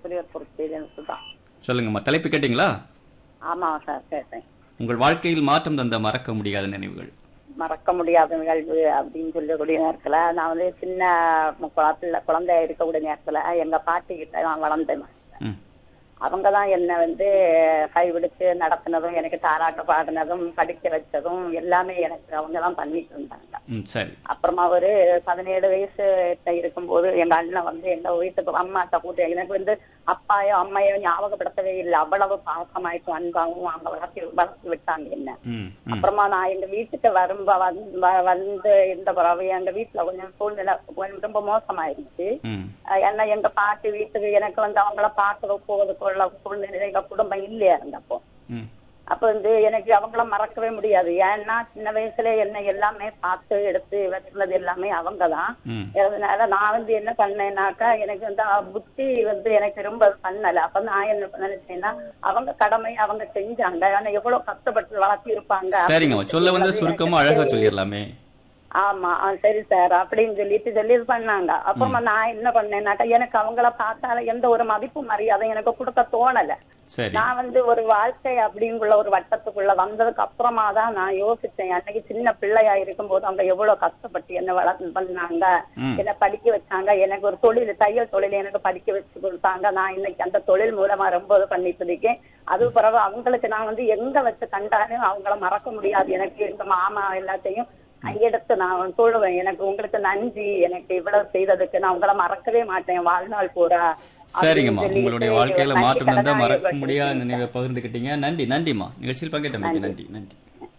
புலியூர் தான் சொல்லுங்கம்மா தலைப்பு கேட்டிங்களா ஆமாம் சார் கேட்டேன் உங்கள் வாழ்க்கையில் மாற்றம் தந்த மறக்க முடியாத நினைவுகள் மறக்க முடியாத நிகழ்வு அப்படின்னு சொல்லக்கூடிய நேரத்துல நான் வந்து சின்ன குளத்துல குழந்தையா இருக்கக்கூடிய நேரத்துல எங்க பாட்டி கிட்ட நான் வளர்ந்தேன் ம் அவங்க தான் என்னை வந்து கைவிடுத்து நடத்தினதும் எனக்கு தாராட்டு பாடினதும் படிக்க வச்சதும் எல்லாமே எனக்கு அவங்க தான் பண்ணிட்டு இருந்தாங்க ம் சரி அப்புறமா ஒரு பதினேழு வயசு இருக்கும்போது எங்க அண்ணன் வந்து எங்க வீட்டுக்கு அம்மாட்ட கூட்டு எனக்கு வந்து அப்பாயோ அம்மையோ ஞாபகப்படுத்தவே இல்லை அவ்வளவு பாசமாയിട്ടുம் அன்பாகவும் அவங்க வளர்த்தி வளர்த்து விட்டாங்க என்ன ம் ம் அப்புறமா நான் எங்க வீட்டுக்கு வரும்ப வந்து வ- வந்து இருந்த பிறகு எங்க வீட்டுல கொஞ்சம் சூழ்நிலை கொஞ்சம் ரொம்ப மோசமாயிருச்சு ம் அஹ் ஏன்னா எங்க பாட்டி வீட்டுக்கு எனக்கு வந்து அவங்கள பார்க்க போவதுக்குள்ள சூழ்நிலை எங்க குடும்பம் இல்லையா இருந்தப்போ ம் அப்ப வந்து எனக்கு அவங்கள மறக்கவே முடியாது ஏன்னா சின்ன வயசுல என்ன எல்லாமே பார்த்து எடுத்து வச்சுனது எல்லாமே அவங்கதான் ம் அதனால நான் வந்து என்ன பண்ணேன்னாக்கா எனக்கு வந்து அஹ் புத்தி வந்து எனக்கு ரொம்ப பண்ணல அப்ப நான் என்ன நினைச்சேன்னா அவங்க கடமை அவங்க செஞ்சாங்க ஆனா எவ்வளவு கஷ்டப்பட்டு வளர்த்தி இருப்பாங்க சரிங்கம்மா சொல்ல வந்து சுருக்கமா அழகா சொல்லிடலாமே ஆமா ஆ, சரி சார் அப்படின்னு சொல்லிட்டு சொல்லி இது பண்ணாங்க அப்புறமா நான் என்ன பண்ணேன்னாக்கா எனக்கு அவங்கள பார்த்தால எந்த ஒரு மதிப்பு மரியாதை எனக்கு கொடுக்க தோணல சரி நான் வந்து ஒரு வாழ்க்கை அப்படிங்குள்ள ஒரு வட்டத்துக்குள்ள வந்ததுக்கு அப்புறமா தான் நான் யோசிச்சேன் அன்னைக்கு சின்ன பிள்ளையா இருக்கும்போது அவங்க எவ்வளவு கஷ்டப்பட்டு என்ன வளர்த்து பண்ணாங்க ம். என்ன படிக்க வச்சாங்க எனக்கு ஒரு தொழில் தையல் தொழில் எனக்கு படிக்க வச்சு கொடுத்தாங்க நான் இன்னைக்கு அந்த தொழில் மூலமா ரொம்ப இது பண்ணிட்டு இருக்கேன் அது பிறகு அவங்களுக்கு நான் வந்து எங்க வச்சு கண்டாலும் அவங்கள மறக்க முடியாது எனக்கு எங்க மாமா எல்லாத்தையும் கையெடுத்து நான் சொல்லுவேன் எனக்கு உங்களுக்கு நன்றி எனக்கு இவ்வளவு செய்ததுக்கு நான் உங்களை மறக்கவே மாட்டேன் வாழ்நாள் பூரா சரிங்கம்மா அப்படின்னு உங்களுடைய சொல்லிட்டு வாழ்க்கையில நன்றி மாற்றம் தந்தா கடனா மறக்க ஏற்பட்டு முடியாத நினைவை பகிர்ந்துக்கிட்டீங்க நன்றி நன்றிம்மா நிகழ்ச்சியில் பங்கேற்றமைக்கு நன்றி நன்றி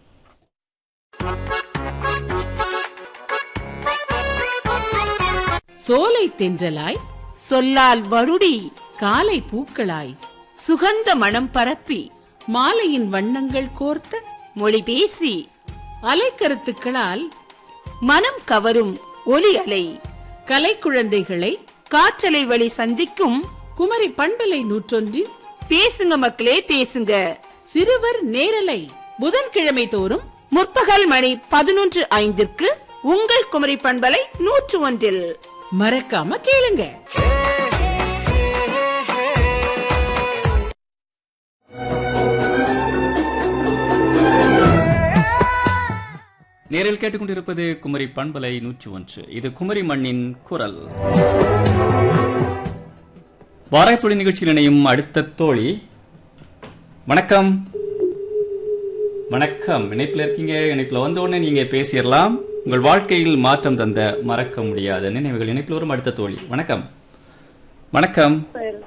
சோலை தென்றலாய் சொல்லால் வருடி காலை பூக்களாய் சுகந்த மணம் பரப்பி மாலையின் வண்ணங்கள் கோர்த்த மொழி பேசி அலைக்கருத்துக்களால் மனம் கவரும் ஒலி அலை கலைக்குழந்தைகளை காற்றலை வழி சந்திக்கும் குமரி பண்பலை நூற்றொன்றில் பேசுங்க மக்களே பேசுங்க சிறுவர் நேரலை புதன்கிழமை தோறும் முற்பகல் மணி பதினொன்று ஐந்திற்கு உங்கள் குமரி பண்பலை நூற்று ஒன்றில் மறக்காம கேளுங்க நேரில் கேட்டுக்கொண்டிருப்பது குமரி பண்பலை நூற்றி ஒன்று இது குமரி மண்ணின் குரல் வாராய்த்தொழி நிகழ்ச்சியில் இணையும் அடுத்த தோழி வணக்கம் வணக்கம் இணைப்பில் இருக்கீங்க இணைப்பில் வந்த உடனே நீங்க பேசிடலாம் உங்கள் வாழ்க்கையில் மாற்றம் தந்த மறக்க முடியாத நினைவுகள் இணைப்பில் வரும் அடுத்த தோழி வணக்கம் வணக்கம்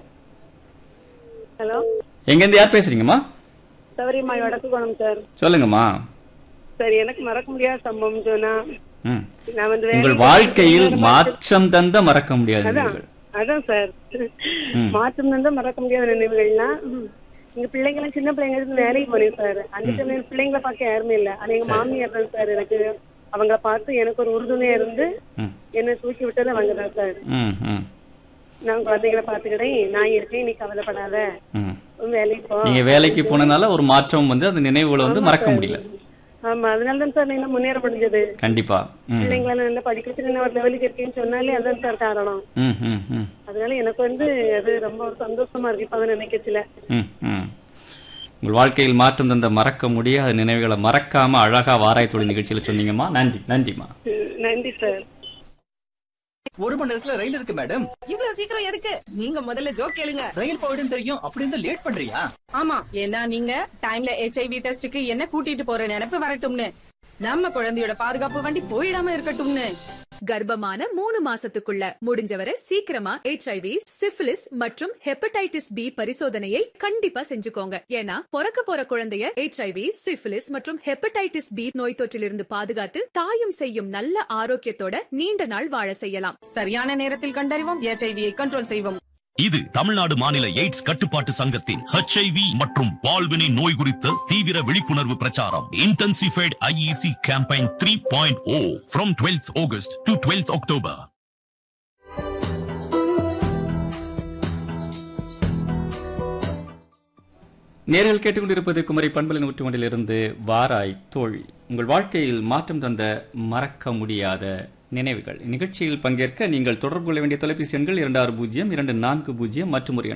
ஹலோ எங்கேருந்து யார் பேசுறீங்கம்மா சௌரியம்மா வடக்கு குணம் சார் சொல்லுங்கம்மா சார் எனக்கு மறக்க முடியாத சம்பவம் சொன்னா ம் நான் வந்து உங்கள் வேலைக்கு வாழ்க்கையில் போகும்போது மாற்றம் தந்த மறக்க முடியாத அதான் நினைவுகள் அதான் சார் ம். மாற்றம் வந்து மறக்க முடியாத நினைவுகள்னா ம், எங்க பிள்ளைங்க எல்லாம் சின்ன பிள்ளைங்க இருந்து வேலைக்கு போனேன் சார் அந்த டைம்ல என் பிள்ளைங்களை பார்க்க யாருமே இல்ல ஆனா எங்க மாமியார் தான் சார் எனக்கு அவங்கள பார்த்து எனக்கு ஒரு உறுதுணையா இருந்து ம் என்னை தூக்கி விட்டது அவங்க தான் சார் ம் ம் நான் குழந்தைகளை பார்த்துக்கிட்டேன் நான் இருக்கேன் நீ கவலைப்படாத ம் உன் வேலைக்கு போ நீங்க வேலைக்கு போனனால ஒரு மாற்றம் வந்து அந்த நினைவுகளை வந்து மறக்க முடியல ஆமா அதனால தான் சார் நான் முன்னேற முடிஞ்சது கண்டிப்பா ம் பிள்ளைங்களை நல்லா படிக்க வச்சு நான் ஒரு லெவலுக்கு இருக்கேன்னு சொன்னாலே அதான் சார் காரணம் ம் ம் ம் அதனால எனக்கு வந்து அது ரொம்ப ஒரு சந்தோஷமா இருக்கு இப்ப அதை நினைக்கச்சுல ம் ம் உங்கள் வாழ்க்கையில் மாற்றம் தந்த மறக்க முடியாத நினைவுகளை மறக்காம அழகா வாராய் தொழில் நிகழ்ச்சியில சொன்னீங்கம்மா நன்றி நன்றிம்மா நன்றி சார் ஒரு மணி நேரத்துல ரயில் இருக்கு மேடம் இவ்வளவு சீக்கிரம் எதுக்கு நீங்க முதல்ல ஜோக் கேளுங்க ரயில் போயிடும் தெரியும் அப்படி இருந்தா லேட் பண்றியா ஆமா ஏன்னா நீங்க டைம்ல ஹெச்ஐவி டெஸ்டுக்கு என்ன கூட்டிட்டு போற நினைப்பு வரட்டும்னு நம்ம குழந்தையோட பாதுகாப்பு வண்டி போயிடாம இருக்கட்டும்னு கர்ப்பமான மூணு மாசத்துக்குள்ள முடிஞ்சவரை சீக்கிரமா ஹெச்ஐவி சிஃபிலிஸ் மற்றும் ஹெப்படைட்டிஸ் பி பரிசோதனையை கண்டிப்பா செஞ்சுக்கோங்க ஏன்னா பிறக்க போற குழந்தைய ஹெச்ஐவி சிஃபிலிஸ் மற்றும் ஹெப்படைட்டிஸ் பி நோய் தொற்றிலிருந்து பாதுகாத்து தாயும் செய்யும் நல்ல ஆரோக்கியத்தோட நீண்ட நாள் வாழ செய்யலாம் சரியான நேரத்தில் கண்டறிவோம் ஹெச்ஐவியை கண்ட்ரோல் செய்வோம் இது தமிழ்நாடு மாநில எய்ட்ஸ் கட்டுப்பாட்டு சங்கத்தின் HIV மற்றும் வாழ்வினை நோய் குறித்த தீவிர விழிப்புணர்வு பிரச்சாரம் intensified IEC campaign three point O from twelfth August to twelfth October நேரில் கேட்டுக்கொண்டிருப்பது குமரி பண்பலை நூற்றி ஒன்றிலிருந்து வாராய் தோழி உங்கள் வாழ்க்கையில் மாற்றம் தந்த மறக்க முடியாத நினைவுகள் நிகழ்ச்சியில் பங்கேற்க நீங்கள் தொடர்பு கொள்ள வேண்டிய தொலைபேசி எண்கள் இரண்டு ஆறு பூஜ்ஜியம் இரண்டு நான்கு பூஜ்ஜியம் மற்றும் ஒரு எண்